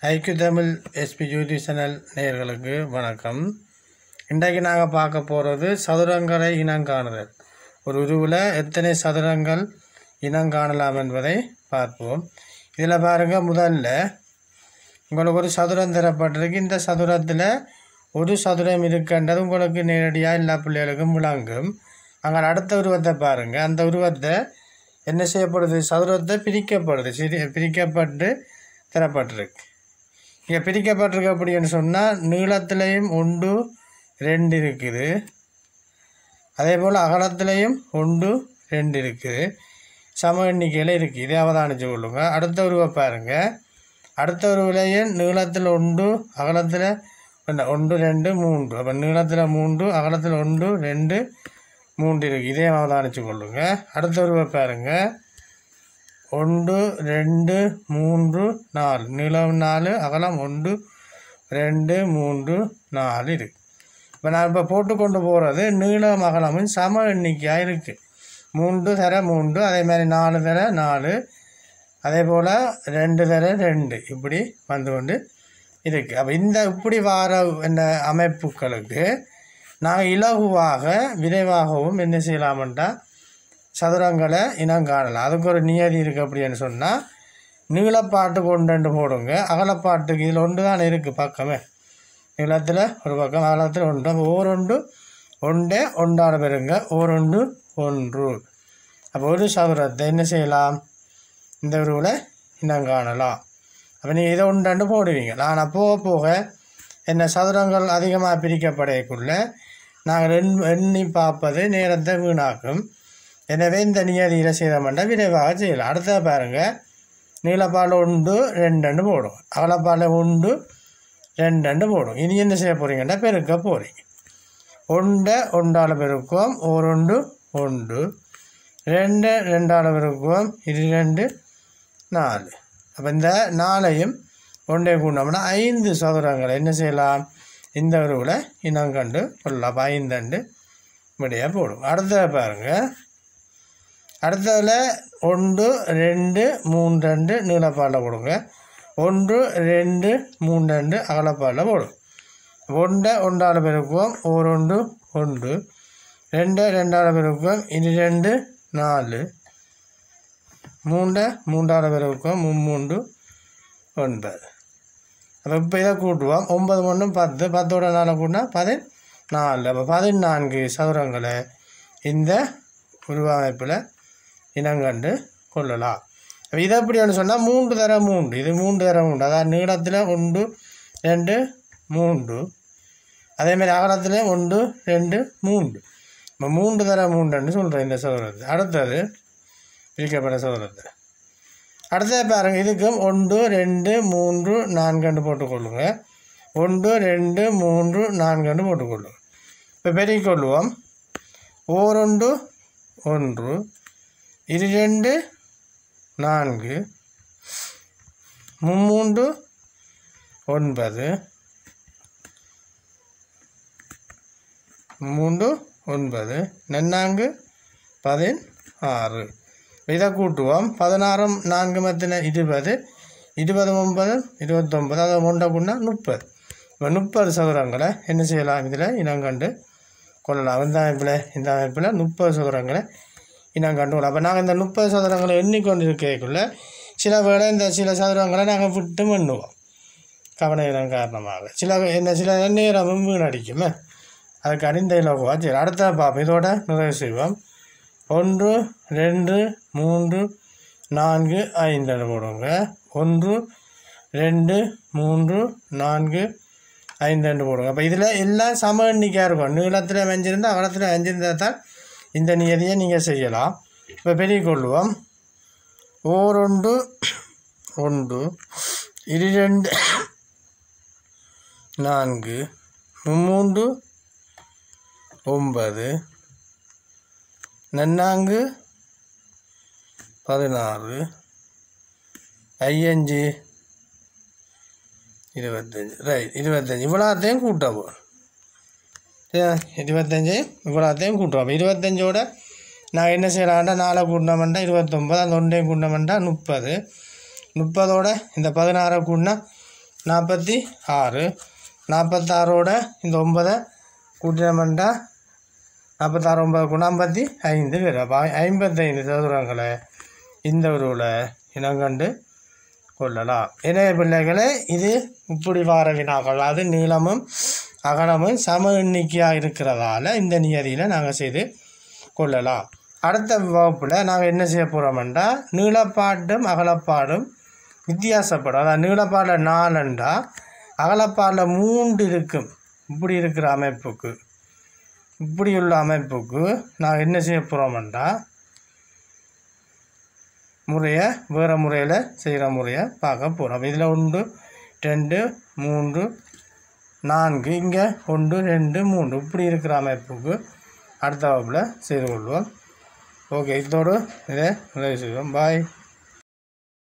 ஐக்கிய Tamil SP YouTube channel நேயர்களுக்கு வணக்கம் இன்றைக்கு நாங்கள் பார்க்க போகிறது சதுரங்களை இனங்காணுதல் ஒரு உருவில் எத்தனை சதுரங்கள் இனங்காணலாம் என்பதை பார்ப்போம் இதில் பாருங்கள் முதல்ல உங்களுக்கு ஒரு சதுரம் தரப்பட்டிருக்கு இந்த சதுரத்தில் ஒரு சதுரம் இருக்கின்றது உங்களுக்கு நேரடியாக எல்லா பிள்ளைகளுக்கும் விளங்கும் அங்கே அடுத்த உருவத்தை பாருங்கள் அந்த உருவத்தை என்ன செய்யப்படுது சதுரத்தை பிரிக்கப்படுது சிறி பிரிக்கப்பட்டு தரப்பட்டிருக்கு இங்கே பிரிக்கப்பட்டிருக்கு அப்படின்னு சொன்னால் நீளத்திலையும் ஒன்று ரெண்டு இருக்குது அதே போல் அகலத்திலையும் ஒன்று ரெண்டு இருக்குது சம எண்ணிக்கையில் இருக்குது இதை அவதானிச்சு கொள்ளுங்க அடுத்த உருவை பாருங்கள் அடுத்த உருவிலையும் நீளத்தில் ஒன்று அகலத்தில் ஒன்று ஒன்று ரெண்டு மூன்று அப்போ நீளத்தில் மூன்று அகலத்தில் ஒன்று ரெண்டு மூன்று இருக்குது இதே அவதானிச்சு கொள்ளுங்க அடுத்த உருவை பாருங்கள் ஒன்று ரெண்டு மூன்று நாலு நீளம் நாலு அகலம் ஒன்று ரெண்டு மூன்று நாலு இருக்குது இப்போ நான் இப்போ போட்டு கொண்டு போகிறது நீளம் அகலமும் சம எண்ணிக்கையாக இருக்குது மூன்று தர மூன்று அதே மாதிரி நாலு தர நாலு அதே போல் ரெண்டு தர ரெண்டு இப்படி வந்து கொண்டு இருக்குது அப்போ இந்த இப்படி வார என்ன அமைப்புகளுக்கு நாங்கள் இலகுவாக விரைவாகவும் என்ன செய்யலாம்ன்றா சதுரங்களை இனம் காணலாம் அதுக்கு ஒரு நியதி இருக்குது அப்படின்னு சொன்னால் நீளப்பாட்டு கொண்டு போடுங்க அகலப்பாட்டுக்கு இதில் ஒன்று தான் இருக்குது பக்கமே நீளத்தில் ஒரு பக்கம் அகலத்தில் ஒன்று அப்போ ஓரொண்டு ஒன்றே ஒன்றான பெருங்க ஓரொண்டு ஒன்று அப்போ ஒரு சதுரத்தை என்ன செய்யலாம் இந்த உருவில் இனம் காணலாம் அப்போ நீங்கள் இதை ஒன்றாண்டு போடுவீங்க ஆனால் போக போக என்ன சதுரங்கள் அதிகமாக பிரிக்கப்படையக்குள்ள நாங்கள் எண் எண்ணி பார்ப்பது நேரத்தை வீணாக்கும் எனவே இந்த நியதியில் செய்தோம்னா விரைவாக செய்யலாம் அடுத்த பாருங்கள் நீளப்பால் ஒன்று ரெண்டு போடும் அகலப்பால் ஒன்று ரெண்டு போடும் இனி என்ன செய்ய போகிறீங்கன்னா பெருக்க போகிறீங்க ஒன்றை ஒன்றால் பெருக்குவோம் ஒரு ஒன்று ஒன்று ரெண்டு ரெண்டால் பெருக்குவோம் இது ரெண்டு நாலு அப்போ இந்த நாளையும் ஒன்றே கூண்டோம்னா ஐந்து சதுரங்களை என்ன செய்யலாம் இந்த உருவில் இனம் கண்டு கொள்ளலாம் அப்போ ஐந்தண்டு இப்படியாக போடும் அடுத்தது பாருங்கள் அடுத்ததில் ஒன்று ரெண்டு மூணு ரெண்டு நீளப்பாலில் போடுங்க ஒன்று ரெண்டு மூணு ரெண்டு அகலப்பாலில் போடும் ஒன்றை ஒன்றால் பெருக்குவோம் ஒரு ஒன்று ஒன்று ரெண்டு ரெண்டால் பெருக்குவோம் இது ரெண்டு நாலு மூண்டை மூன்றால் பெருக்குவோம் மும்மூண்டு ஒன்பது அப்போ இப்போ இதை கூட்டுவோம் ஒன்பது ஒன்றும் பத்து பத்தோட நாளை கூட்டினா பதினாலு அப்போ பதினான்கு சதுரங்களை இந்த உருவமைப்பில் இனங்கண்டு கொள்ளலாம் அப்போ இதை எப்படின்னு சொன்னால் மூன்று தர மூன்று இது மூன்று தர மூன்று அதாவது நீளத்தில் ஒன்று ரெண்டு மூன்று அதேமாதிரி அகலத்தில் ஒன்று ரெண்டு மூன்று இப்போ மூன்று தர மூன்றுன்னு சொல்கிறேன் இந்த சதுரத்தை அடுத்தது பிரிக்கப்பட்ட சதுரத்தை அடுத்தது பாருங்கள் இதுக்கும் ஒன்று ரெண்டு மூன்று நான்குண்டு போட்டுக்கொள்ளுங்க ஒன்று ரெண்டு மூன்று நான்குண்டு போட்டுக்கொள்ளுங்க இப்போ பெருக்கிக்கொள்வோம் ஓரொன்று ஒன்று இரு ரெண்டு நான்கு மும்மூன்று ஒன்பது மூன்று ஒன்பது நன்னான்கு பதினாறு இதை கூட்டுவோம் பதினாறும் நான்கு மத்தின இருபது இருபது ஒன்பது இருபத்தொம்பது அதை ஒன்றை கூடனா முப்பது இப்போ முப்பது சதுரங்களை என்ன செய்யலாம் இதில் இனங்கண்டு கொள்ளலாம் இந்த அமைப்பில் இந்த அமைப்பில் முப்பது சதுரங்களை இனம் கண்டு கொள்ளலாம் அப்போ நாங்கள் இந்த முப்பது சதுரங்களை எண்ணிக்கொண்டு இருக்கக்குள்ள சில வேளை இந்த சில சதுரங்களை நாங்கள் விட்டு எண்ணுவோம் கவன இனம் காரணமாக சில இந்த சில நேரமும் வீணடிக்குமே அதுக்கு அடிந்த இலகுவா சரி அடுத்த பார்ப்போம் இதோட நிறைவு செய்வோம் ஒன்று ரெண்டு மூன்று நான்கு ஐந்து போடுங்க ஒன்று ரெண்டு மூன்று நான்கு ஐந்து ரெண்டு போடுங்க அப்போ இதில் எல்லாம் சம எண்ணிக்கையாக இருக்கும் நீளத்தில் அஞ்சிருந்தால் அகலத்தில் அஞ்சிருந்தால் தான் இந்த நியதியை நீங்கள் செய்யலாம் இப்போ பெரிய கொள்ளுவோம் ஓரொன்று ஒன்று இரு ரெண்டு நான்கு மும்மூன்று ஒன்பது நன்னாங்கு பதினாறு ஐயஞ்சு இருபத்தஞ்சி ரைட் இருபத்தஞ்சி இவ்வளோத்தையும் கூட்டவும் இருபத்தஞ்சி இவ்வளோத்தையும் கூட்டுவோம் இருபத்தஞ்சோட நான் என்ன செய்யலாம்டா நாளை கூட்டினோம்டா இருபத்தொம்பது அந்த ஒன்றையும் கூட்டினோம்டா முப்பது முப்பதோட இந்த பதினாறை கூட்டினா நாற்பத்தி ஆறு நாற்பத்தாறோட இந்த ஒன்பதை கூட்டினோம்னா நாற்பத்தாறு ஒன்பது கூட ஐம்பத்தி ஐந்து பேர் அப்போ ஐம்பத்தைந்து சதுரங்களை இந்த உருவில் இனங்கண்டு கொள்ளலாம் எனவே பிள்ளைகளே இது இப்படி வார வினாக்கள் அது நீளமும் அகலமும் சம எண்ணிக்கையாக இருக்கிறதால இந்த நியதியில் நாங்கள் செய்து கொள்ளலாம் அடுத்த வகுப்பில் நாங்கள் என்ன செய்ய போகிறோம்டா நீளப்பாடும் அகலப்பாடும் வித்தியாசப்படும் அதாவது நீளப்பாடில் நாலுண்டா அகலப்பாடில் மூன்று இருக்கும் இப்படி இருக்கிற அமைப்புக்கு இப்படி உள்ள அமைப்புக்கு நான் என்ன செய்ய போகிறோம்டா முறையை வேறு முறையில் செய்கிற முறையை பார்க்க போகிறோம் இதில் ஒன்று ரெண்டு மூன்று நான்கு இங்கே ஒன்று ரெண்டு மூன்று இப்படி இருக்கிற அமைப்புக்கு அடுத்த வகுப்பில் செய்து கொள்வோம் ஓகே இதோடு இதை நிறைவு செய்வோம் பாய்